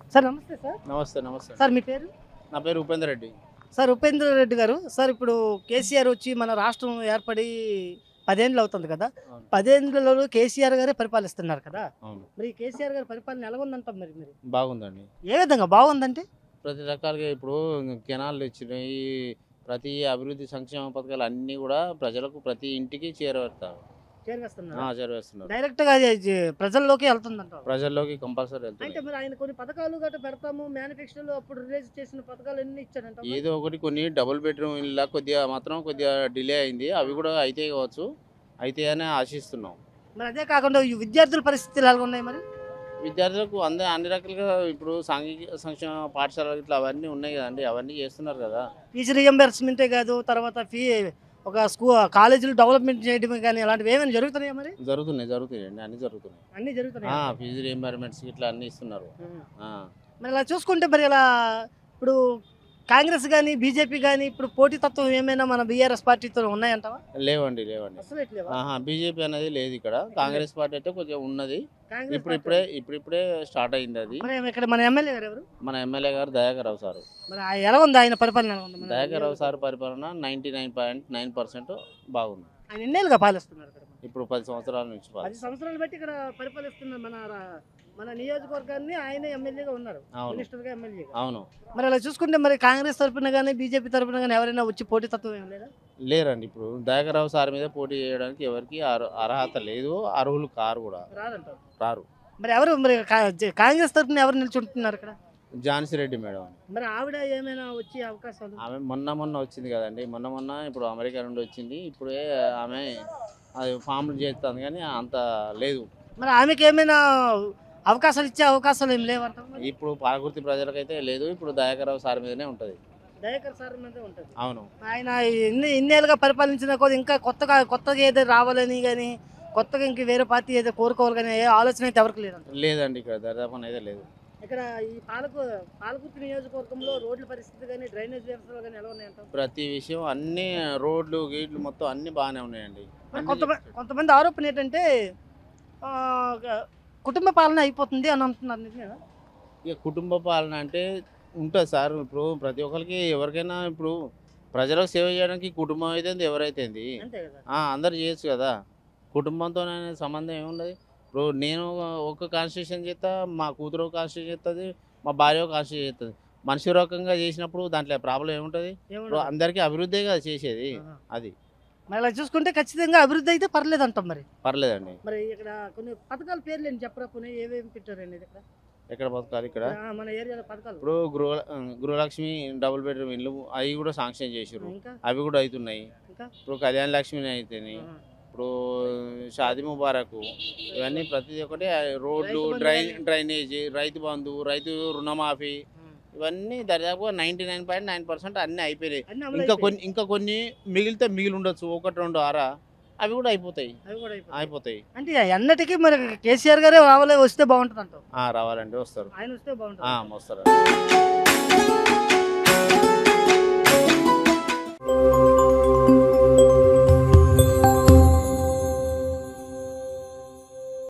Sir నమస్తే sir నమస్తే నమస్తే సార్ మీ పేరు నా పేరు ఉపేందర్ రెడ్డి సార్ ఉపేంద్ర రెడ్డి గారు సార్ ఇప్పుడు కేసీఆర్ వచ్చి మన రాష్ట్రం ఏర్పడి పదేళ్ళు అవుతుంది కదా అవును. పదేళ్ళలో కేసీఆర్ గారే పరిపాలిస్తున్నారు కదా అవును మరి ఈ కేసీఆర్ గారి పరిపాలన ఎలా ఉందంటాం మరి మీరు బాగుందండి ఏ విధంగా బాగుందంటే ప్రతి రకాలుగా ఇప్పుడు కెనాళ్ళు వచ్చినాయి ప్రతి అభివృద్ధి సంక్షేమ పథకాలు అన్నీ కూడా ప్రజలకు ప్రతి ఇంటికి చేరవేస్తారు చేరవేస్తున్నారు ఆ, చేరవేస్తున్నారు డైరెక్ట్ గా ఇది ప్రజల్లోకి వెళ్తుందంట ప్రజల్లోకి కంపల్సరీ అంటే వెళ్తున్నాయి మరి ఆయన కొన్ని పథకాలు గట్రా పెడతాము మేనిఫెస్టోలో అప్పుడు రిలీజ్ చేసిన పథకాలు ఎన్ని ఇచ్చాడంట ఏదో ఒకటి కొన్ని డబుల్ బెడ్రూమ్ ఇళ్ళ కొద్దిగా మాత్రం కొద్దిగా డిలే అయింది అవి కూడా అయితే కావచ్చు అయితే అని ఆశిస్తున్నాం మరి అదే కాకుండా ఈ విద్యార్థుల పరిస్థితులు ఎలా ఉన్నాయి మరి విద్యార్థులకు అంద అన్ని రకాలుగా ఇప్పుడు సాంఘిక సంక్షేమ పాఠశాలలు ఇట్లా అవన్నీ ఉన్నాయి కదండి అవన్నీ చేస్తున్నారు కదా ఫీజు రియంబర్స్మెంటే కాదు తర్వాత ఫీ ఒక స్కూల్ కాలేజీలు డెవలప్మెంట్ చేయడమే కానీ అలాంటివి ఏమైనా జరుగుతున్నాయా మరి జరుగుతున్నాయి జరుగుతున్నాయి అన్ని జరుగుతున్నాయి అన్ని జరుగుతున్నాయి ఆ, ఫీజు రీఎంబర్మెంట్స్ ఇట్లా అన్ని ఇస్తున్నారు ఆ. మరి ఇలా చూసుకుంటే మరి ఇలా ఇప్పుడు కాంగ్రెస్ కానీ బీజేపీ కానీ ఇప్పుడు పోటీతత్వం ఏమైనా మన బీఆర్ఎస్ పార్టీతో ఉన్నాయంటావా లేవండి లేవండి అసలు ఎట్లేవా ఆహా బీజేపీ అనేది లేదు ఇక్కడ కాంగ్రెస్ పార్టీ అయితే కొంచెం ఉన్నది కాంగ్రెస్ ఇప్పుడు పార్టీ- ఇప్పుడే ఇప్పుడు ఇప్పుడే స్టార్ట్ అయింది అది మరి ఇక్కడ మన ఎమ్మెల్యే గారు ఎవరు మన ఎమ్మెల్యే గారు దయాకర్ రావు సార్ మరి ఆ ఎలా ఉంది ఆయన పరిపాలన ఎలా ఉంది మన దయాకర్ రావు సార్ పరిపాలన ninety nine point nine percent బాగుంది ఆయన ఎన్నేళ్ళుగా పాలిస్తున్నారు ఇక్కడ ఇప్పుడు పది సంవత్సరాల నుంచి పది సంవత్సరాలు బట్టి ఇక్కడ పరిపాలిస్తున్నారు మన రా- మన నియోజకవర్గాన్ని ఆయన ఎమ్మెల్యేగా ఉన్నారు అవును మినిస్టర్ గా ఎమ్మెల్యేగా అవును మరి అలా చూసుకుంటే మరి కాంగ్రెస్ తరపున కానీ బీజేపీ తరపున కానీ ఎవరైనా వచ్చి పోటీతత్వం ఏం లేదా లేరండి ఇప్పుడు దయాకర్ రావు సార్ మీద పోటీ చేయడానికి ఎవరికి అర్- అర్హత లేదు అర్హులు కారు కూడా రాదంటారు రారు మరి ఎవరు మరి కా- జ- కాంగ్రెస్ తరపున ఎవరు నిల్చుంటున్నారు ఇక్కడ ఝాన్సీ రెడ్డి మేడం అని మరి ఆవిడ ఏమైనా వచ్చే అవకాశాలు ఆమె మొన్న మొన్న వచ్చింది కదండి మొన్న మొన్న ఇప్పుడు అమెరికా నుండి వచ్చింది ఇప్పుడే ఆమె అది ఫామ్లు చేస్తుంది కానీ అంత లేదు మరి ఆమెకి ఏమైనా అవకాశాలు ఇచ్చే అవకాశాలు ఏం లేవంటారు మరి ఇప్పుడు పాలకుర్తి ప్రజలకైతే లేదు ఇప్పుడు దయాకరావు సార్ మీదనే ఉంటుంది దయాకర్ సార్ మీద ఉంటుంది అవును ఆయన ఇన్ని ఇన్నేళ్ళుగా పరిపాలించిన కొద్ది ఇంకా కొత్తగా కొత్తగా ఏదో రావాలని కానీ కొత్తగా ఇంక వేరే పార్టీ ఏదో కోరుకోవాలి కానీ ఏ ఆలోచన అయితే ఎవరికి లేదంట లేదండి ఇక్కడ దరిదాపు అనేది లేదు ఇక్కడ ఈ పాలకు పాలకుర్తి నియోజకవర్గంలో రోడ్ల పరిస్థితి కానీ డ్రైనేజ్ వ్యవస్థలు కానీ ఎలా ఉన్నాయంట ప్రతి విషయం అన్ని రోడ్లు గీట్లు మొత్తం అన్ని బాగానే ఉన్నాయండి మరి అన్ని కొంతమంది కొంతమంది ఆరోపణ ఏంటంటే ఆ, కుటుంబ పాలన అయిపోతుంది అని అంటున్నారు నిజమేనా? ఇక కుటుంబ పాలన అంటే ఉంటుంది సార్ ఇప్పుడు ప్రతి ఒక్కరికి ఎవరికైనా ఇప్పుడు ప్రజలకు సేవ చేయడానికి కుటుంబం అయితే ఎవరైతే అంతే కదా అందరు చేయొచ్చు కదా కుటుంబంతో సంబంధం ఏమున్నది ఇప్పుడు నేను ఒక కాన్స్టిట్యూషన్ చేస్తా మా కూతురు ఒక కాన్స్టిట్యూషన్ చేస్తుంది మా భార్య ఒక కాన్స్టిట్యూషన్ చేస్తుంది మనిషి రకంగా చేసినప్పుడు దాంట్లో ప్రాబ్లం ఏముంటుంది ఇప్పుడు ఏమన్నా అందరికీ అభివృద్ధి కదా చేసేది అది మరి అలా చూసుకుంటే ఖచ్చితంగా అభివృద్ధి అయితే పర్లేదు అంటాం మరి పర్లేదండి మరి ఇక్కడ కొన్ని పథకాల పేర్లు నేను చెప్పరా పోనీ ఏమేమి పెట్టారు అనేది ఇక్కడ ఎక్కడ బతకాలి ఇక్కడ ఆ, మన ఏరియాలో పథకాలు ఇప్పుడు గృహ గృహలక్ష్మి డబుల్ బెడ్రూమ్ ఇల్లు అవి కూడా శాంక్షన్ చేసారు ఇంకా అవి కూడా అవుతున్నాయి ఇంకా ఇప్పుడు కళ్యాణ లక్ష్మి అయితేనే ఆ. ఇప్పుడు షాది ముబారక్ ఇవన్నీ ప్రతి ఒక్కటి రోడ్లు రైతు బంధు డ్రైన్ కానీ- డ్రైనేజ్ రైతు బంధు రైతు రుణమాఫీ ఆ. ఇవన్నీ దరిదాపుగా ninety nine point nine percent అన్నీ అయిపోయినాయి అన్నీ అమలు ఇంకా అయిపోయాయి. కొన్ని ఇంకా కొన్ని మిగిలితే మిగిలి ఉండొచ్చు ఒకటి రెండు ఆరా అవి కూడా అయిపోతాయి అవి కూడా అయిపోయాయి. అయిపోతాయి అంటే అన్నిటికీ మరి కేసీఆర్ గారే రావాలి వస్తే బాగుంటుంది అంటాం ఆ, రావాలండి వస్తారు ఆయన వస్తే ఆ, బాగుంటుంది వస్తారు